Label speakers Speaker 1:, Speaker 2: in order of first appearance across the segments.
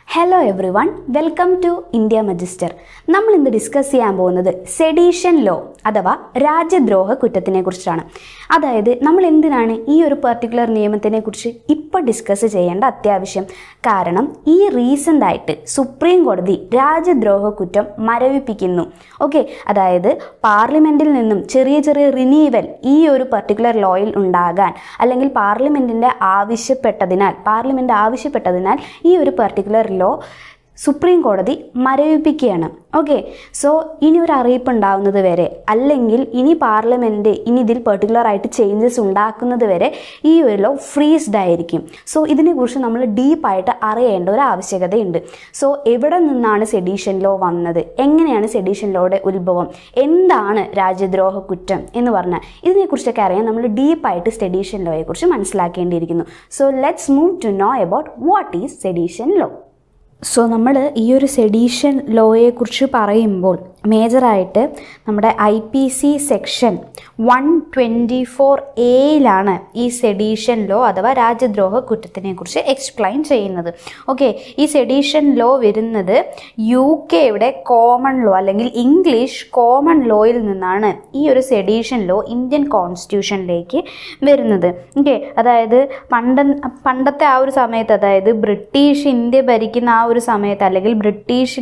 Speaker 1: hello everyone welcome to India magister നമ്മൾ ഇന്ന് discuss ചെയ്യാൻ പോകുന്നത് സെഡീഷൻ ലോ അഥവാ രാജ്യദ്രോഹ കുറ്റത്തിനെ കുറിച്ചാണ് അതായത് നമ്മൾ എന്തിനാണ് ഈ ഒരു പെർട്ടിക്കുലർ നിയമത്തിനെ കുറിച്ച് ഇപ്പോൾ ഡിസ്കസ് ചെയ്യേണ്ട അത്യാവശ്യം കാരണം ഈ റീസെൻ്റ് ആയിട്ട് സുപ്രീം കോടതി രാജ്യദ്രോഹ കുറ്റം മരവിപ്പിക്കുന്നു ഓക്കെ അതായത് പാർലമെൻറ്റിൽ നിന്നും ചെറിയ ചെറിയ റിനീവൽ ഈ ഒരു പെർട്ടിക്കുലർ ലോയിൽ ഉണ്ടാകാൻ അല്ലെങ്കിൽ പാർലമെൻറ്റിൻ്റെ ആവശ്യപ്പെട്ടതിനാൽ പാർലമെൻറ്റ് ആവശ്യപ്പെട്ടതിനാൽ ഈ ഒരു പെർട്ടിക്കുലർ ലോ സുപ്രീം കോടതി മരവിപ്പിക്കുകയാണ് ഓക്കെ സോ ഇനി ഒരു അറിയിപ്പ് ഉണ്ടാവുന്നത് വരെ അല്ലെങ്കിൽ ഇനി പാർലമെൻറ്റ് ഇനി ഇതിൽ പെർട്ടിക്കുലർ ആയിട്ട് ചേഞ്ചസ് ഉണ്ടാക്കുന്നത് വരെ ഈ ഒരു ലോ ഫ്രീസ്ഡ് ആയിരിക്കും സോ ഇതിനെക്കുറിച്ച് നമ്മൾ ഡീപ്പായിട്ട് അറിയേണ്ട ഒരു ആവശ്യകതയുണ്ട് സോ എവിടെ നിന്നാണ് സെഡീഷൻ ലോ വന്നത് എങ്ങനെയാണ് സെഡീഷൻ ലോയുടെ ഉത്ഭവം എന്താണ് രാജ്യദ്രോഹ കുറ്റം എന്ന് പറഞ്ഞാൽ ഇതിനെക്കുറിച്ചൊക്കെ അറിയാൻ നമ്മൾ ഡീപ്പായിട്ട് സെഡീഷൻ ലോയെക്കുറിച്ച് മനസ്സിലാക്കേണ്ടിയിരിക്കുന്നു so let's move to know about what is sedition law so നമ്മൾ ഈ ഒരു സെഡീഷൻ ലോയെക്കുറിച്ച് പറയുമ്പോൾ മേജറായിട്ട് നമ്മുടെ I P C section one twenty four എയിലാണ് ഈ സെഡീഷൻ ലോ അഥവാ രാജ്യദ്രോഹ കുറ്റത്തിനെ കുറിച്ച് എക്സ്പ്ലെയിൻ ചെയ്യുന്നത് ഓക്കെ ഈ സെഡീഷൻ ലോ വരുന്നത് യു കെയുടെ കോമൺ ലോ അല്ലെങ്കിൽ ഇംഗ്ലീഷ് കോമൺ ലോയിൽ നിന്നാണ് ഈ ഒരു സെഡീഷൻ ലോ ഇന്ത്യൻ കോൺസ്റ്റിറ്റ്യൂഷനിലേക്ക് വരുന്നത് ഓക്കെ അതായത് പണ്ട പണ്ടത്തെ ആ ഒരു സമയത്ത് അതായത് ബ്രിട്ടീഷ് ഇന്ത്യ ഭരിക്കുന്ന ആ ഒരു സമയത്ത് അല്ലെങ്കിൽ ബ്രിട്ടീഷിൽ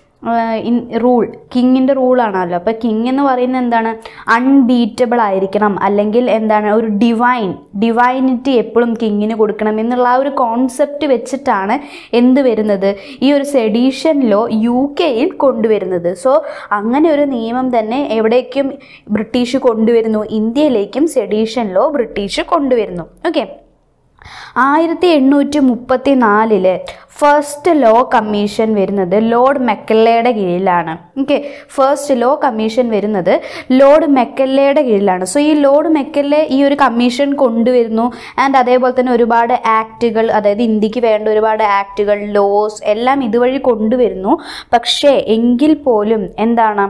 Speaker 1: റൂൾ കിങ്ങിൻ്റെ റൂളാണല്ലോ അപ്പോൾ കിങ് എന്ന് പറയുന്നത് എന്താണ് അൺബീറ്റബിൾ ആയിരിക്കണം അല്ലെങ്കിൽ എന്താണ് ഒരു ഡിവൈൻ ഡിവൈനിറ്റി എപ്പോഴും കിങ്ങിന് കൊടുക്കണം എന്നുള്ള ആ ഒരു കോൺസെപ്റ്റ് വെച്ചിട്ടാണ് എന്ത് വരുന്നത് ഈ ഒരു സെഡീഷൻ ലോ യു കെയിൽ കൊണ്ടുവരുന്നത് സോ അങ്ങനെ ഒരു നിയമം തന്നെ എവിടേക്കും ബ്രിട്ടീഷ് കൊണ്ടുവരുന്നു ഇന്ത്യയിലേക്കും സെഡീഷൻ ലോ ബ്രിട്ടീഷ് കൊണ്ടുവരുന്നു ഓക്കെ ആയിരത്തി എണ്ണൂറ്റി മുപ്പത്തി നാലില് ഫസ്റ്റ് ലോ കമ്മീഷൻ വരുന്നത് ലോർഡ് മെക്കല്ലയുടെ കീഴിലാണ് ഓക്കെ ഫസ്റ്റ് ലോ കമ്മീഷൻ വരുന്നത് ലോർഡ് മെക്കല്ലയുടെ കീഴിലാണ് സോ ഈ ലോർഡ് മെക്കല്ലെ ഈ ഒരു കമ്മീഷൻ കൊണ്ടുവരുന്നു ആൻഡ് അതേപോലെ തന്നെ ഒരുപാട് ആക്റ്റുകൾ അതായത് ഇന്ത്യക്ക് വേണ്ട ഒരുപാട് ആക്റ്റുകൾ ലോസ് എല്ലാം ഇതുവഴി കൊണ്ടുവരുന്നു പക്ഷേ എങ്കിൽ പോലും എന്താണ്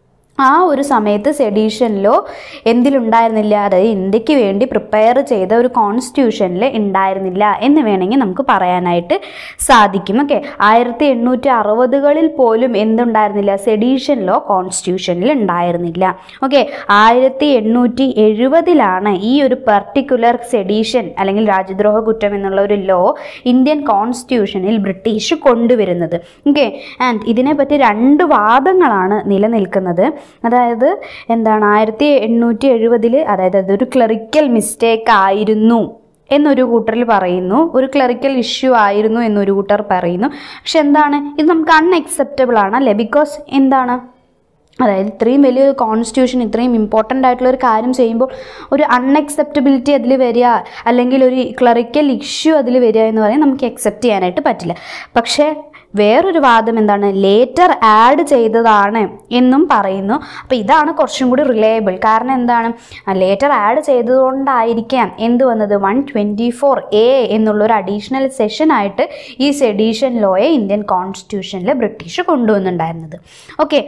Speaker 1: ആ ഒരു സമയത്ത് സെഡീഷനിലോ എന്തിലുണ്ടായിരുന്നില്ല അതായത് ഇന്ത്യക്ക് വേണ്ടി പ്രിപ്പയർ ചെയ്ത ഒരു കോൺസ്റ്റിറ്റ്യൂഷനിൽ ഉണ്ടായിരുന്നില്ല എന്ന് വേണമെങ്കിൽ നമുക്ക് പറയാനായിട്ട് സാധിക്കും ഓക്കെ ആയിരത്തി എണ്ണൂറ്റി അറുപതുകളിൽ പോലും എന്തുണ്ടായിരുന്നില്ല സെഡീഷൻ ലോ കോൺസ്റ്റിറ്റ്യൂഷനിൽ ഉണ്ടായിരുന്നില്ല ഓക്കെ ആയിരത്തി എണ്ണൂറ്റി എഴുപതിലാണ് ഈ ഒരു പെർട്ടിക്കുലർ സെഡീഷൻ അല്ലെങ്കിൽ രാജ്യദ്രോഹ കുറ്റം എന്നുള്ള ഒരു ലോ ഇന്ത്യൻ കോൺസ്റ്റിറ്റ്യൂഷനിൽ ബ്രിട്ടീഷ് കൊണ്ടുവരുന്നത് ഓക്കെ ആൻഡ് ഇതിനെപ്പറ്റി രണ്ട് വാദങ്ങളാണ് നിലനിൽക്കുന്നത് അതായത് എന്താണ് ആയിരത്തി എണ്ണൂറ്റി എഴുപതിൽ അതായത് അതൊരു ക്ലറിക്കൽ മിസ്റ്റേക്ക് ആയിരുന്നു എന്നൊരു കൂട്ടറിൽ പറയുന്നു ഒരു ക്ലറിക്കൽ ഇഷ്യൂ ആയിരുന്നു എന്നൊരു കൂട്ടർ പറയുന്നു പക്ഷെ എന്താണ് ഇത് നമുക്ക് അൺഅക്സെപ്റ്റബിൾ ആണ് അല്ലേ ബിക്കോസ് എന്താണ് അതായത് ഇത്രയും വലിയൊരു കോൺസ്റ്റിറ്റ്യൂഷൻ ഇത്രയും ഇമ്പോർട്ടൻ്റ് ആയിട്ടുള്ള ഒരു കാര്യം ചെയ്യുമ്പോൾ ഒരു അൺഅക്സെപ്റ്റബിലിറ്റി അതിൽ വരിക അല്ലെങ്കിൽ ഒരു ക്ലറിക്കൽ ഇഷ്യൂ അതിൽ വരിക എന്ന് പറയുന്നത് നമുക്ക് അക്സെപ്റ്റ് ചെയ്യാനായിട്ട് പറ്റില്ല പക്ഷേ വേറൊരു വാദം എന്താണ് ലേറ്റർ ആഡ് ചെയ്തതാണ് എന്നും പറയുന്നു അപ്പോൾ ഇതാണ് കുറച്ചും കൂടി റിലയബിൾ കാരണം എന്താണ് ലേറ്റർ ആഡ് ചെയ്തതുകൊണ്ടായിരിക്കാം എന്ത് വന്നത് വൺ ട്വൻറ്റി ഫോർ എ എന്നുള്ളൊരു അഡീഷണൽ സെഷനായിട്ട് ഈ സെഡീഷൻ ലോയെ ഇന്ത്യൻ കോൺസ്റ്റിറ്റ്യൂഷനിൽ ബ്രിട്ടീഷ് കൊണ്ടുവന്നിട്ടുണ്ടായിരുന്നത് ഓക്കെ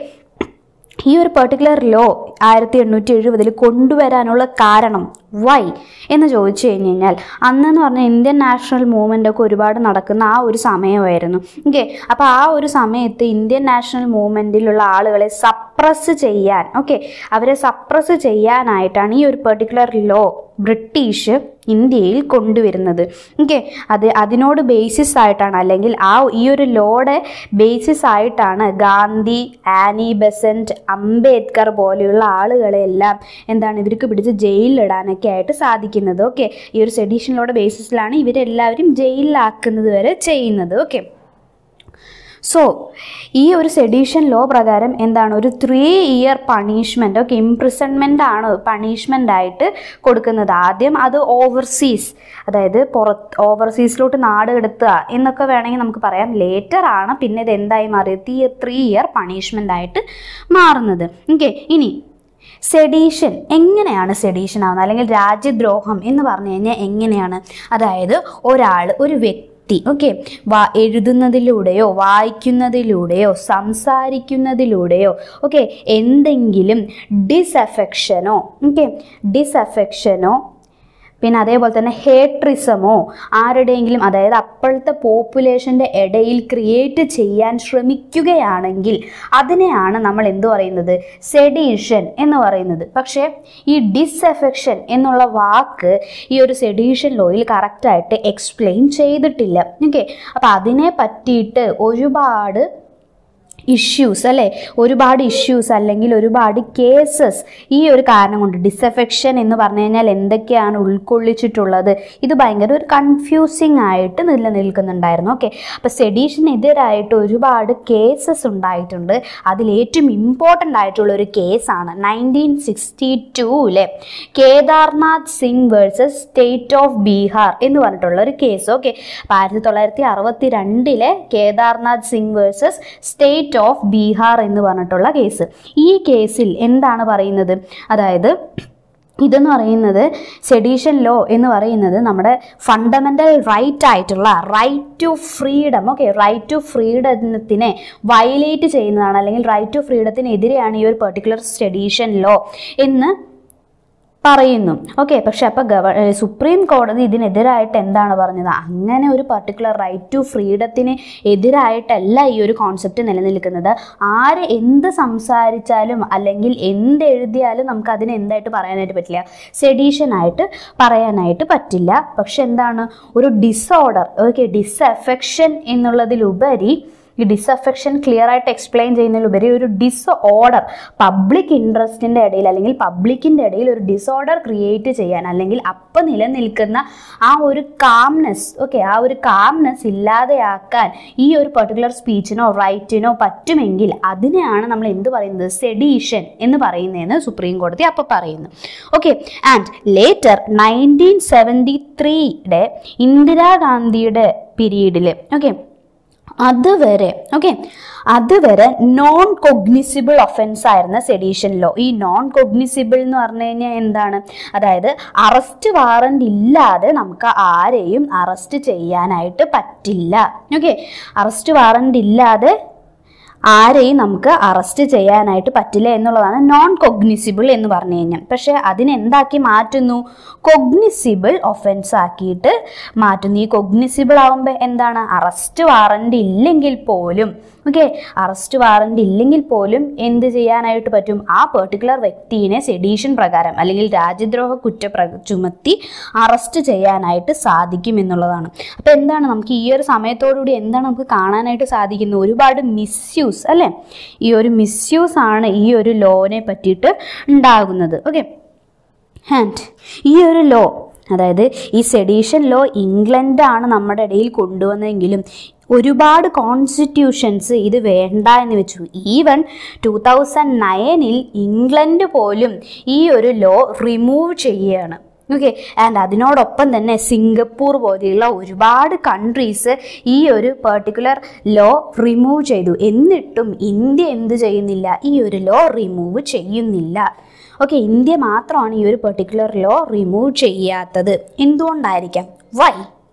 Speaker 1: ഈ ഒരു പെർട്ടിക്കുലർ ലോ ആയിരത്തി എണ്ണൂറ്റി എഴുപതിൽ കൊണ്ടുവരാനുള്ള കാരണം വൈ എന്ന് ചോദിച്ചു കഴിഞ്ഞ് കഴിഞ്ഞാൽ അന്നെന്ന് പറഞ്ഞാൽ ഇന്ത്യൻ നാഷണൽ മൂവ്മെൻ്റ് ഒക്കെ ഒരുപാട് നടക്കുന്ന ആ ഒരു സമയമായിരുന്നു ഓക്കെ അപ്പോൾ ആ ഒരു സമയത്ത് ഇന്ത്യൻ നാഷണൽ മൂവ്മെൻറ്റിലുള്ള ആളുകളെ സപ്രസ് ചെയ്യാൻ ഓക്കെ അവരെ സപ്രസ് ചെയ്യാനായിട്ടാണ് ഈ ഒരു പെർട്ടിക്കുലർ ലോ ബ്രിട്ടീഷ് ഇന്ത്യയിൽ കൊണ്ടുവരുന്നത് ഓക്കെ അത് അതിനോട് ബേസിസ് ആയിട്ടാണ് അല്ലെങ്കിൽ ആ ഈ ഒരു ലോയുടെ ബേസിസ് ആയിട്ടാണ് ഗാന്ധി ആനി ബെസൻറ്റ് അംബേദ്കർ പോലെയുള്ള ആളുകളെല്ലാം എന്താണ് ഇവർക്ക് പിടിച്ച് ജയിലിലിടാനൊക്കെ ആയിട്ട് സാധിക്കുന്നത് ഓക്കെ ഈ ഒരു സെഡീഷൻ ലോയുടെ ബേസിസിലാണ് ഇവരെല്ലാവരും ജയിലിലാക്കുന്നത് വരെ ചെയ്യുന്നത് ഓക്കെ സോ ഈ ഒരു സെഡീഷൻ ലോ പ്രകാരം എന്താണ് ഒരു three year punishment okay imprisonment ആണ് പണിഷ്മെൻ്റ് ആയിട്ട് കൊടുക്കുന്നത് ആദ്യം അത് ഓവർസീസ് അതായത് പുറത്ത് ഓവർസീസിലോട്ട് നാട് കടത്തുക എന്നൊക്കെ വേണമെങ്കിൽ നമുക്ക് പറയാം ലേറ്റർ ആണ് പിന്നെ ഇത് എന്തായി മാറിയത് ഈ ത്രീ ഇയർ പണിഷ്മെൻ്റ് ആയിട്ട് മാറുന്നത് ഓക്കെ ഇനി സെഡീഷൻ എങ്ങനെയാണ് സെഡീഷൻ ആവുന്നത് അല്ലെങ്കിൽ രാജ്യദ്രോഹം എന്ന് പറഞ്ഞു കഴിഞ്ഞാൽ എങ്ങനെയാണ് അതായത് ഒരാൾ ഒരു വ്യക്തി വ്യക്തി ഓക്കെ വാ എഴുതുന്നതിലൂടെയോ വായിക്കുന്നതിലൂടെയോ സംസാരിക്കുന്നതിലൂടെയോ ഓക്കെ എന്തെങ്കിലും ഡിസഫെക്ഷനോ ഓക്കെ ഡിസഫെക്ഷനോ പിന്നെ അതേപോലെ തന്നെ ഹേട്രിസമോ ആരുടെയെങ്കിലും അതായത് അപ്പോഴത്തെ പോപ്പുലേഷൻ്റെ ഇടയിൽ ക്രിയേറ്റ് ചെയ്യാൻ ശ്രമിക്കുകയാണെങ്കിൽ അതിനെയാണ് നമ്മൾ എന്ത് പറയുന്നത് സെഡീഷൻ എന്ന് പറയുന്നത് പക്ഷേ ഈ ഡിസ്എഫെക്ഷൻ എന്നുള്ള വാക്ക് ഈ ഒരു സെഡീഷൻ ലോയിൽ കറക്റ്റായിട്ട് എക്സ്പ്ലെയിൻ ചെയ്തിട്ടില്ല ഓക്കെ അപ്പോൾ അതിനെ പറ്റിയിട്ട് ഒരുപാട് ഇഷ്യൂസ് അല്ലേ ഒരുപാട് ഇഷ്യൂസ് അല്ലെങ്കിൽ ഒരുപാട് കേസസ് ഈ ഒരു കാരണം കൊണ്ട് ഡിസഫെക്ഷൻ എന്ന് പറഞ്ഞു കഴിഞ്ഞാൽ എന്തൊക്കെയാണ് ഉൾക്കൊള്ളിച്ചിട്ടുള്ളത് ഇത് ഭയങ്കര ഒരു കൺഫ്യൂസിങ് ആയിട്ട് നിലനിൽക്കുന്നുണ്ടായിരുന്നു ഓക്കെ അപ്പോൾ സെഡീഷനെതിരായിട്ട് ഒരുപാട് കേസസ് ഉണ്ടായിട്ടുണ്ട് അതിൽ ഏറ്റവും ഇമ്പോർട്ടൻ്റ് ആയിട്ടുള്ള ഒരു കേസാണ് നയൻറ്റീൻ സിക്സ്റ്റി ടൂവിലെ Kedarnath Singh versus state of Bihar എന്ന് പറഞ്ഞിട്ടുള്ള ഒരു കേസ് ഓക്കെ അപ്പോൾ ആയിരത്തി തൊള്ളായിരത്തി അറുപത്തി രണ്ടിലെ Kedarnath Singh versus state of Bihar എന്ന് പറഞ്ഞിട്ടുള്ള കേസ് ഈ കേസിൽ എന്താണ് പറയുന്നത് അതായത് ഇതെന്ന് പറയുന്നത് സെഡീഷൻ ലോ എന്ന് പറയുന്നത് നമ്മുടെ ഫണ്ടമെൻ്റൽ റൈറ്റ് ആയിട്ടുള്ള right to freedom okay right to ഫ്രീഡത്തിനെ വയലേറ്റ് ചെയ്യുന്നതാണ് അല്ലെങ്കിൽ റൈറ്റ് ടു ഫ്രീഡത്തിനെതിരെയാണ് ഈ ഒരു പെർട്ടിക്കുലർ സെഡീഷൻ ലോ എന്ന് പറയുന്നു ഓക്കെ പക്ഷെ അപ്പോൾ ഗവ ഏഹ് സുപ്രീം കോടതി ഇതിനെതിരായിട്ട് എന്താണ് പറഞ്ഞത് അങ്ങനെ ഒരു പർട്ടിക്കുലർ റൈറ്റ് ടു ഫ്രീഡത്തിന് എതിരായിട്ടല്ല ഈ ഒരു കോൺസെപ്റ്റ് നിലനിൽക്കുന്നത് ആര് എന്ത് സംസാരിച്ചാലും അല്ലെങ്കിൽ എന്ത് എഴുതിയാലും നമുക്ക് അതിനെ എന്തായിട്ട് പറയാനായിട്ട് പറ്റില്ല സെഡീഷൻ ആയിട്ട് പറയാനായിട്ട് പറ്റില്ല പക്ഷെ എന്താണ് ഒരു ഡിസോർഡർ ഓക്കെ ഡിസഫെക്ഷൻ എന്നുള്ളതിലുപരി ഈ ഡിസഫെക്ഷൻ ക്ലിയർ ആയിട്ട് എക്സ്പ്ലെയിൻ ചെയ്യുന്നതിലുപരി ഒരു ഡിസോർഡർ പബ്ലിക് ഇൻട്രസ്റ്റിൻ്റെ ഇടയിൽ അല്ലെങ്കിൽ പബ്ലിക്കിൻ്റെ ഇടയിൽ ഒരു ഡിസോർഡർ ക്രിയേറ്റ് ചെയ്യാൻ അല്ലെങ്കിൽ അപ്പം നിലനിൽക്കുന്ന ആ ഒരു കാംനെസ് ഓക്കെ ആ ഒരു കാംനെസ് ഇല്ലാതെയാക്കാൻ ഈ ഒരു പെർട്ടിക്കുലർ സ്പീച്ചിനോ റൈറ്റിനോ പറ്റുമെങ്കിൽ അതിനെയാണ് നമ്മൾ എന്ത് പറയുന്നത് സെഡീഷൻ എന്ന് പറയുന്നതെന്ന് സുപ്രീം കോടതി അപ്പോൾ പറയുന്നു okay and later nineteen seventy ത്രീയുടെ ഇന്ദിരാഗാന്ധിയുടെ പീരീഡിൽ ഓക്കെ അതുവരെ ഓക്കെ അതുവരെ നോൺ കൊഗ്നിസിബിൾ ഒഫൻസ് ആയിരുന്ന സെഡീഷൻ ലോ ഈ നോൺ കൊഗ്നിസിബിൾ എന്ന് പറഞ്ഞു കഴിഞ്ഞാൽ എന്താണ് അതായത് അറസ്റ്റ് വാറണ്ട് ഇല്ലാതെ നമുക്ക് ആരെയും അറസ്റ്റ് ചെയ്യാനായിട്ട് പറ്റില്ല ഓക്കെ അറസ്റ്റ് വാറണ്ട് ഇല്ലാതെ ആരെയും നമുക്ക് അറസ്റ്റ് ചെയ്യാനായിട്ട് പറ്റില്ല എന്നുള്ളതാണ് നോൺ കൊഗ്നിസിബിൾ എന്ന് പറഞ്ഞു കഴിഞ്ഞാൽ പക്ഷേ അതിനെന്താക്കി മാറ്റുന്നു കൊഗ്നിസിബിൾ ഒഫൻസ് ആക്കിയിട്ട് മാറ്റുന്നു ഈ കൊഗ്നിസിബിൾ ആവുമ്പോൾ എന്താണ് അറസ്റ്റ് വാറണ്ട് ഇല്ലെങ്കിൽ പോലും ഓക്കെ അറസ്റ്റ് വാറണ്ട് ഇല്ലെങ്കിൽ പോലും എന്ത് ചെയ്യാനായിട്ട് പറ്റും ആ പെർട്ടിക്കുലർ വ്യക്തിയെ സെഡീഷൻ പ്രകാരം അല്ലെങ്കിൽ രാജ്യദ്രോഹ കുറ്റപ്ര ചുമത്തി അറസ്റ്റ് ചെയ്യാനായിട്ട് സാധിക്കും എന്നുള്ളതാണ് അപ്പോൾ എന്താണ് നമുക്ക് ഈ ഒരു സമയത്തോടുകൂടി എന്താണ് നമുക്ക് കാണാനായിട്ട് സാധിക്കുന്നത് ഒരുപാട് മിസ്യൂസ് അല്ലേ ഈ ഒരു മിസ്യൂസ് ആണ് ഈ ഒരു ലോനെ പറ്റിയിട്ട് ഉണ്ടാകുന്നത് ഓക്കെ ആൻഡ് ഈ ഒരു ലോ അതായത് ഈ സെഡീഷൻ ലോ ഇംഗ്ലണ്ടാണ് നമ്മുടെ ഇടയിൽ കൊണ്ടുവന്നതെങ്കിലും ഒരുപാട് കോൺസ്റ്റിറ്റ്യൂഷൻസ് ഇത് വേണ്ട എന്ന് വെച്ചു ഈവൻ ടൂ തൗസൻഡ് നയനിൽ ഇംഗ്ലണ്ട് പോലും ഈ ഒരു ലോ റിമൂവ് ചെയ്യുകയാണ് ഓക്കെ ആൻഡ് അതിനോടൊപ്പം തന്നെ സിംഗപ്പൂർ പോലെയുള്ള ഒരുപാട് കൺട്രീസ് ഈ ഒരു പെർട്ടിക്കുലർ ലോ റിമൂവ് ചെയ്തു എന്നിട്ടും ഇന്ത്യ എന്ത് ചെയ്യുന്നില്ല ഈ ഒരു ലോ റിമൂവ് ചെയ്യുന്നില്ല ഓക്കെ ഇന്ത്യ മാത്രമാണ് ഈ ഒരു പെർട്ടിക്കുലർ ലോ റിമൂവ് ചെയ്യാത്തത് എന്തുകൊണ്ടായിരിക്കാം വൈ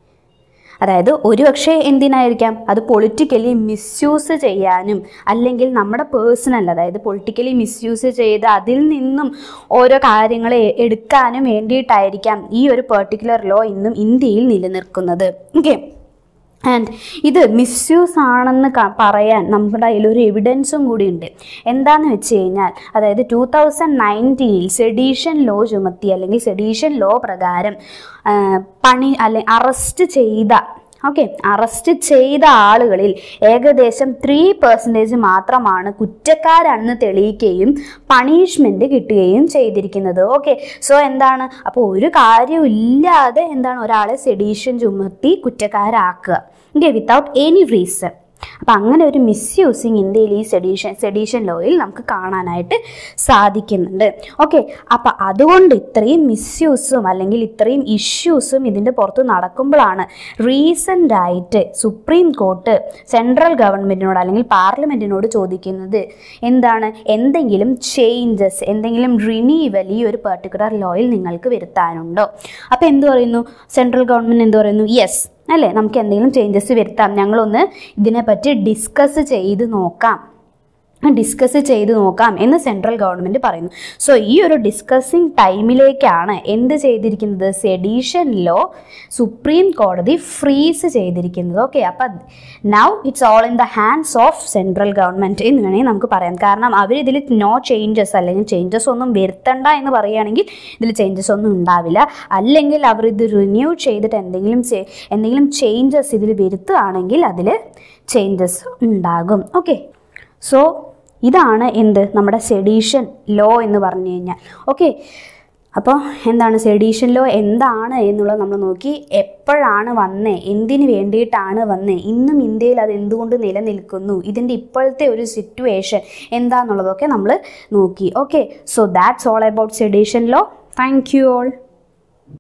Speaker 1: അതായത് ഒരുപക്ഷെ എന്തിനായിരിക്കാം അത് പൊളിറ്റിക്കലി മിസ്യൂസ് ചെയ്യാനും അല്ലെങ്കിൽ നമ്മുടെ പേഴ്സണൽ അതായത് പൊളിറ്റിക്കലി മിസ്യൂസ് ചെയ്ത് അതിൽ നിന്നും ഓരോ കാര്യങ്ങൾ എടുക്കാനും വേണ്ടിയിട്ടായിരിക്കാം ഈ ഒരു പെർട്ടിക്കുലർ ലോ ഇന്നും ഇന്ത്യയിൽ നിലനിൽക്കുന്നത് ഓക്കെ ആൻഡ് ഇത് മിസ്യൂസ് ആണെന്ന് ക- പറയാൻ നമ്മുടെ കയ്യിൽ ഒരു എവിഡൻസും കൂടി ഉണ്ട് എന്താണെന്ന് വെച്ച് കഴിഞ്ഞാൽ അതായത് ടൂ തൗസൻഡ് നയൻറ്റീനിൽ സെഡീഷൻ ലോ ചുമത്തി അല്ലെങ്കിൽ സെഡീഷൻ ലോ പ്രകാരം ആ, പണി അല്ലെ അറസ്റ്റ് ചെയ്ത ഓക്കെ അറസ്റ്റ് ചെയ്ത ആളുകളിൽ ഏകദേശം ത്രീ പെർസെൻറ്റേജ് മാത്രമാണ് കുറ്റക്കാരാണെന്ന് തെളിയിക്കുകയും പണിഷ്മെൻറ്റ് കിട്ടുകയും ചെയ്തിരിക്കുന്നത് ഓക്കെ സോ എന്താണ് അപ്പോൾ ഒരു കാര്യവും ഇല്ലാതെ എന്താണ് ഒരാളെ സെഡീഷൻ ചുമത്തി കുറ്റക്കാരാക്കുക ഓക്കെ വിത്തൗട്ട് എനി റീസൺ അപ്പം അങ്ങനെ ഒരു മിസ്യൂസിങ് ഇന്ത്യയിൽ ഈ സെഡീഷൻ സെഡീഷൻ ലോയിൽ നമുക്ക് കാണാനായിട്ട് സാധിക്കുന്നുണ്ട് ഓക്കെ അപ്പം അതുകൊണ്ട് ഇത്രയും മിസ്യൂസും അല്ലെങ്കിൽ ഇത്രയും ഇഷ്യൂസും ഇതിൻ്റെ പുറത്ത് നടക്കുമ്പോഴാണ് റീസെൻ്റ് ആയിട്ട് സുപ്രീം കോർട്ട് സെൻട്രൽ ഗവൺമെൻറ്റിനോട് അല്ലെങ്കിൽ പാർലമെൻറ്റിനോട് ചോദിക്കുന്നത് എന്താണ് എന്തെങ്കിലും ചേഞ്ചസ് എന്തെങ്കിലും റിനീവൽ ഈ ഒരു പെർട്ടിക്കുലർ ലോയിൽ നിങ്ങൾക്ക് വരുത്താനുണ്ടോ അപ്പോൾ എന്ത് പറയുന്നു സെൻട്രൽ ഗവൺമെൻറ് എന്ത് പറയുന്നു യെസ് അല്ലേ നമുക്ക് എന്തെങ്കിലും ചേഞ്ചസ് വരുത്താം ഞങ്ങളൊന്ന് ഇതിനെപ്പറ്റി ഡിസ്കസ് ചെയ്ത് നോക്കാം ഡിസ്കസ് ചെയ്ത് നോക്കാം എന്ന് സെൻട്രൽ ഗവൺമെൻറ് പറയുന്നു സോ ഈ ഒരു ഡിസ്കസിങ് ടൈമിലേക്കാണ് എന്ത് ചെയ്തിരിക്കുന്നത് സെഡീഷൻ ലോ സുപ്രീം കോടതി ഫ്രീസ് ചെയ്തിരിക്കുന്നത് ഓക്കെ അപ്പം now it's all in the hands of central government എന്ന് വേണമെങ്കിൽ നമുക്ക് പറയാം കാരണം അവർ ഇതിൽ നോ ചേഞ്ചസ് അല്ലെങ്കിൽ ചേഞ്ചസ് ഒന്നും വരുത്തണ്ട എന്ന് പറയുകയാണെങ്കിൽ ഇതിൽ ചേഞ്ചസ് ഒന്നും ഉണ്ടാവില്ല അല്ലെങ്കിൽ അവർ ഇത് റിന്യൂ ചെയ്തിട്ട് എന്തെങ്കിലും ചെ- എന്തെങ്കിലും ചേഞ്ചസ് ഇതിൽ വരുത്തുകയാണെങ്കിൽ അതിൽ ചേഞ്ചസ് ഉണ്ടാകും ഓക്കെ സോ ഇതാണ് എന്ത് നമ്മുടെ സെഡീഷൻ ലോ എന്ന് പറഞ്ഞു കഴിഞ്ഞാൽ ഓക്കെ അപ്പോൾ എന്താണ് സെഡീഷൻ ലോ എന്താണ് എന്നുള്ളത് നമ്മൾ നോക്കി എപ്പോഴാണ് വന്നേ എന്തിന് വേണ്ടിയിട്ടാണ് വന്നേ ഇന്നും ഇന്ത്യയിൽ അത് എന്തുകൊണ്ട് നിലനിൽക്കുന്നു ഇതിൻ്റെ ഇപ്പോഴത്തെ ഒരു സിറ്റുവേഷൻ എന്താണെന്നുള്ളതൊക്കെ നമ്മൾ നോക്കി okay so that's all about sedition law thank you all